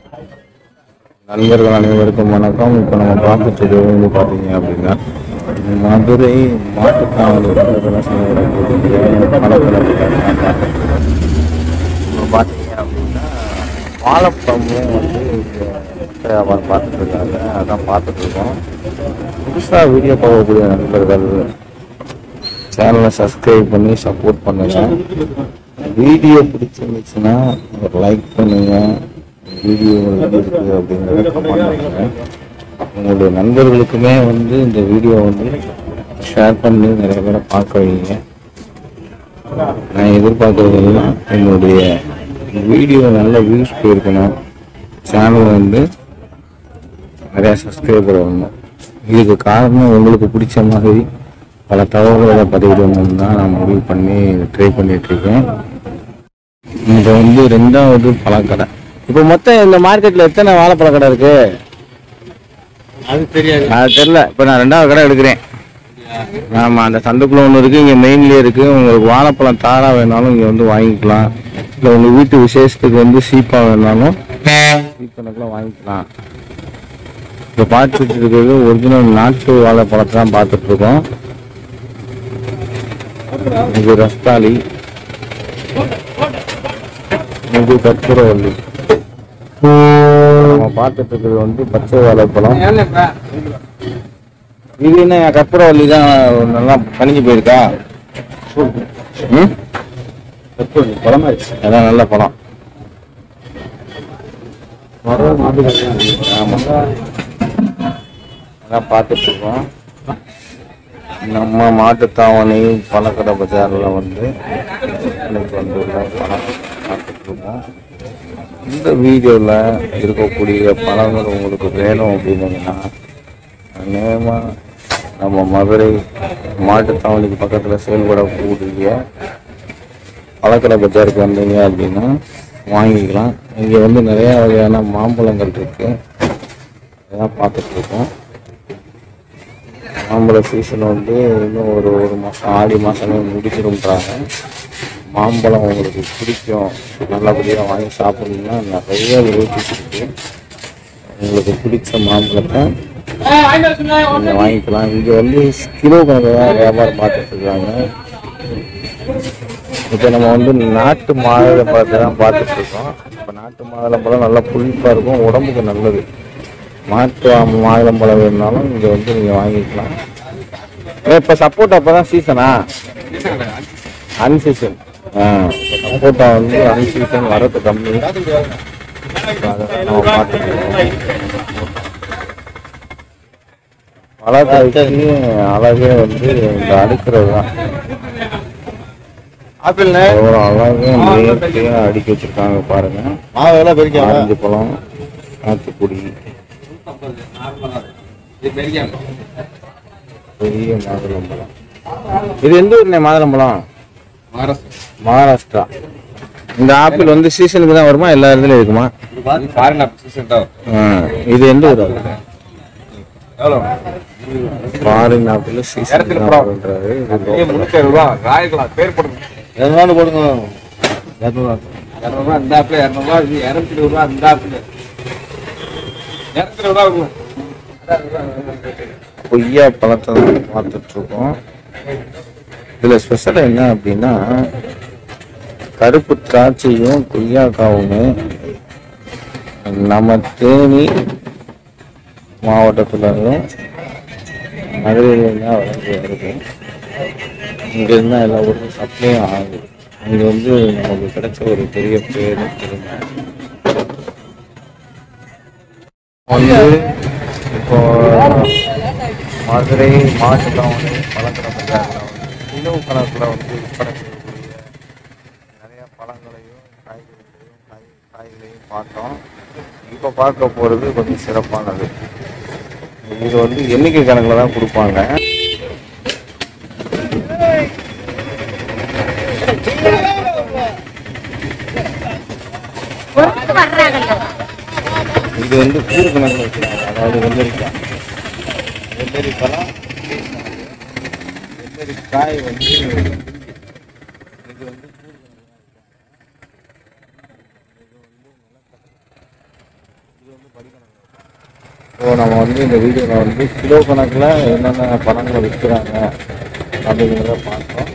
நண்பர்கள் அனைவருக்கும் வணக்கம் இப்போ நம்ம பார்த்துட்டு இருக்கிறது வந்து பார்த்தீங்க அப்படின்னா மதுரை மாட்டுத்தாவணி இப்போ பார்த்தீங்க அப்படின்னா வாழைப்பழமும் வந்து இங்கே வியாபாரம் பார்த்துட்டு இருக்காங்க அதான் பார்த்துட்டு இருக்கோம் புதுசாக வீடியோ பார்க்கக்கூடிய நண்பர்கள் சேனலை சப்ஸ்கிரைப் பண்ணி சப்போர்ட் பண்ணுங்க வீடியோ பிடிச்சிருந்துச்சுன்னா ஒரு லைக் பண்ணுங்க வீடியோ எப்படி இருக்கு அப்படிங்கிறத கமெண்ட் பண்ணுங்க உங்களுடைய நண்பர்களுக்குமே வந்து இந்த வீடியோ வந்து ஷேர் பண்ணி நிறைய பேரை பார்க்க வைங்க நான் எதிர்பார்க்கறது எல்லாம் என்னுடைய வீடியோ நல்ல வியூஸ் போயிருக்கணும் சேனல் வந்து நிறைய சப்ஸ்கிரைபர் வரணும் இதுக்கு காரணம் உங்களுக்கு பிடிச்ச மாதிரி பல தகவல்களை பதிவிடணும்னு தான் நான் முடிவு பண்ணி ட்ரை பண்ணிட்டு இருக்கேன் இப்போ வந்து ரெண்டாவது பழக்கடை இப்போ மொத்தம் இந்த மார்க்கெட்ல எத்தனை வாழைப்பழ கடை இருக்கு அது தெரியாது அது தெரியல இப்போ நான் ரெண்டாவது கடை எடுக்கிறேன் ஆமா அந்த சந்துக்குள்ள ஒன்று இருக்கு இங்க மெயின்லயே இருக்கு உங்களுக்கு வாழைப்பழம் தாரா வேணாலும் இங்க வந்து வாங்கிக்கலாம் இல்லை உங்க வீட்டு விசேஷத்துக்கு வந்து சீப்பா வேணாலும் சீப் கணக்குல வாங்கிக்கலாம் இப்போ பார்த்துட்டு இருக்கிறது ஒரிஜினல் நாட்டு வாழைப்பழத்தை தான் பார்த்துட்டு இருக்கோம் இது ரஸ்தாளி இது கற்பூரவல்லி நம்ம பார்த்துட்டு இருக்கிறது வந்து பச்சை வாழைப்பழம் இது என்ன கற்பூரவல்லி தான் நல்லா கனிஞ்சு போயிருக்கா ம் பழமாயிடுச்சு அதான் நல்ல பழம் மரம் மாட்டு ஆமா அதான் பார்த்துட்டு இருக்கோம் நம்ம மாட்டுத்தாவணி பழக்கடை பஜாரில் வந்து இன்னைக்கு வந்து உள்ள பழம் பார்த்துட்டு இருக்கோம் இந்த வீடியோவில் இருக்கக்கூடிய பழங்கள் உங்களுக்கு வேணும் அப்படின்னீங்கன்னா நேமாக நம்ம மதுரை மாட்டுத்தாவணிக்கு பக்கத்தில் செயல்படக்கூடிய பழக்கடை பஜாருக்கு வந்தீங்க அப்படின்னா வாங்கிக்கலாம் இங்கே வந்து நிறைய வகையான மாம்பழங்கள் இருக்கு அதெல்லாம் பார்த்துட்டு இருக்கோம் மாம்பழ சீசன் வந்து இன்னும் ஒரு ஒரு மாதம் ஆடி மாதமே முடிச்சிருன்றாங்க மாம்பழம் உங்களுக்கு பிடிக்கும் நல்லபடியாக வாங்கி சாப்பிடணும்னா நிறைய வெரைட்டிஸ் இருக்கு உங்களுக்கு பிடிச்ச மாம்பழத்தை நீங்கள் வாங்கிக்கலாம் இங்கே வந்து கிலோ கணக்கு தான் வியாபாரம் பார்த்துட்டு இருக்காங்க இப்போ நம்ம வந்து நாட்டு மாதுளம்பழத்தை தான் பார்த்துட்டு இருக்கோம் இப்போ நாட்டு மாதுளம்பழம் நல்லா புளிப்பாக இருக்கும் உடம்புக்கு நல்லது நாட்டு மா- மாதுளம்பழம் வேணுனாலும் இங்கே வந்து நீங்கள் வாங்கிக்கலாம் இப்போ சப்போட்டா அப்போ தான் சீசனா அன்சீசன் ஆ சப்போட்டா வந்து அன்சீசன் வரது கம்மி அதை நம்ம பார்த்துட்டு இருக்கோம் பழக்காய்க்கு அழகே வந்து இந்த அடுக்கிறது தான் ஆப்பிள்ண்ணே எவ்வளோ அழகா நேர்த்தியா அடுக்கி வச்சிருக்காங்க பாருங்க மாவு எல்லாம் பெருக்கியா ஆரஞ்சு பழம் சாத்துக்குடி பெரிய மாதுளம்பழம் இது எந்த ஊர்னே மாதுளம்பழம் மகாராஷ்டிரா இந்த ஆப்பிள் வந்து சீசனுக்கு தான் வருமா எல்லா இடத்துலயும் இருக்குமா ஃபாரின் ஆப்பிள் சீசன் தான் ஆ, இது எந்த ஊர் எவ்வளோ ஃபாரின் ஆப்பிள் சீசன் இடத்துல தான் படம். வருன்றாரு. இது அப்படியே முன்னூத்தி அறுபது ரூபா ராயக்கலாம் பேர் போடுங்க இரநூறுவா போடுங்க இரநூறுவா இரநூறுவா இந்த ஆப்பிள் இரநூறுவா இது இரநூத்தி இருபது ரூபா இந்த ஆப்பிள் இரநூத்தி இருபது ரூபா இருக்கும் கொய்யா பழத்தை தான் பார்த்துட்டு இருக்கோம் இதுல ஸ்பெஷல் என்ன அப்படின்னா கருப்பு திராட்சையும் கொய்யாக்காவுமே நம்ம தேனி மாவட்டத்துலயும் மதுரையில தான் வளர்ந்து வருது இங்க இருந்தா எல்லா ஊருக்கும் சப்ளையும் ஆகுது இங்க வந்து நமக்கு கிடைச்ச ஒரு பெரிய பேர் பெருமை வந்து இப்போ மதுரை மாட்டுத்தாவணி பழக்கடை பஜாரில் வந்து கிலோ கணக்கில் வந்து விற்பனை செய்யக்கூடிய நிறைய பழங்களையும் காய்கறிகளையும் காய் காய்களையும் பார்த்தோம் இப்போ பார்க்க போகிறது கொஞ்சம் சிறப்பானது இது வந்து எண்ணிக்கை கணக்கில் தான் கொடுப்பாங்க இது வந்து கூறு கணக்கில் வச்சுருக்காங்க அதாவது வெள்ளரிக்காய் வெள்ளரிக்காய் வெள்ளரிக்காய் வந்து இது வந்து கூறு கணக்குல தான் ஸோ நம்ம வந்து இந்த வீடியோவில் வந்து கிலோ கணக்கில் என்னென்ன பழங்களை விற்கிறாங்க அப்படிங்கிறத பார்த்தோம்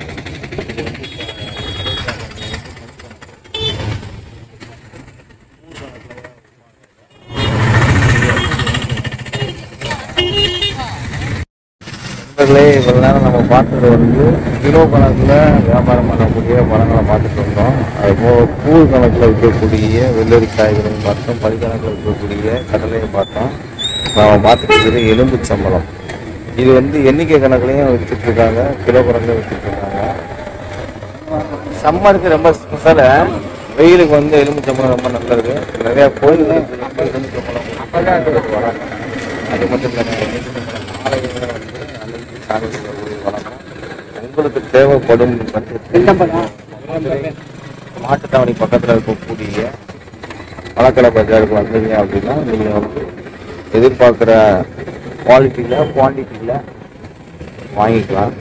நண்பர்களே இவ்வளோ நேரம் நம்ம பார்த்தது வந்து கிலோ கணக்கில் வியாபாரம் பண்ணக்கூடிய பழங்களை பார்த்துட்டு இருந்தோம் அதுபோக பூ கணக்கில் விற்கக்கூடிய வெள்ளரிக்காய்களையும் பார்த்தோம் பரிகணக்கில் விற்கக்கூடிய கடலையும் பார்த்தோம் நாம் பார்த்துட்டு இருக்கிறது எலும்பு சம்பளம் இது வந்து எண்ணிக்கை கணக்குலையும் விற்றுட்டு இருக்காங்க கிலோ கணக்கில் விற்றுட்டு இருக்காங்க சம்மருக்கு ரொம்ப ஸ்பெஷலாக வெயிலுக்கு வந்து எலும்பு சம்பளம் ரொம்ப நல்லது நிறையா கோயில்களுக்கு வந்து எலும்பு சம்பளம் வராங்க அது மட்டும் இல்லை எலும்பு சம்பளம் மாலையில் வந்து அன்னைக்கு சாமி சொல்லக்கூடிய வழக்கம் உங்களுக்கு தேவைப்படும் பட்சத்தில் மாட்டுத்தாவணி பக்கத்தில் இருக்கக்கூடிய பழக்கடை பஜாருக்கு வந்தீங்க அப்படின்னா நீங்கள் வந்து எதிர்பார்க்குற குவாலிட்டியில் குவான்டிட்டியில் வாங்கிக்கலாம்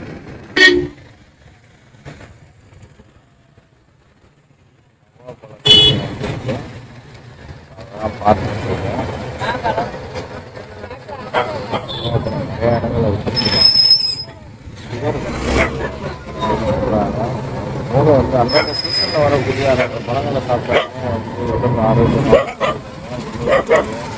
அதெல்லாம் பார்த்துட்டு இருக்கோம் நிறைய இடங்களில் வச்சுருக்கோம் மூணு வந்து அந்தந்த சீசனில் வரக்கூடிய அந்த பழங்களை சாப்பிட்டாலும் வந்து உடம்பு ஆரோக்கியமாக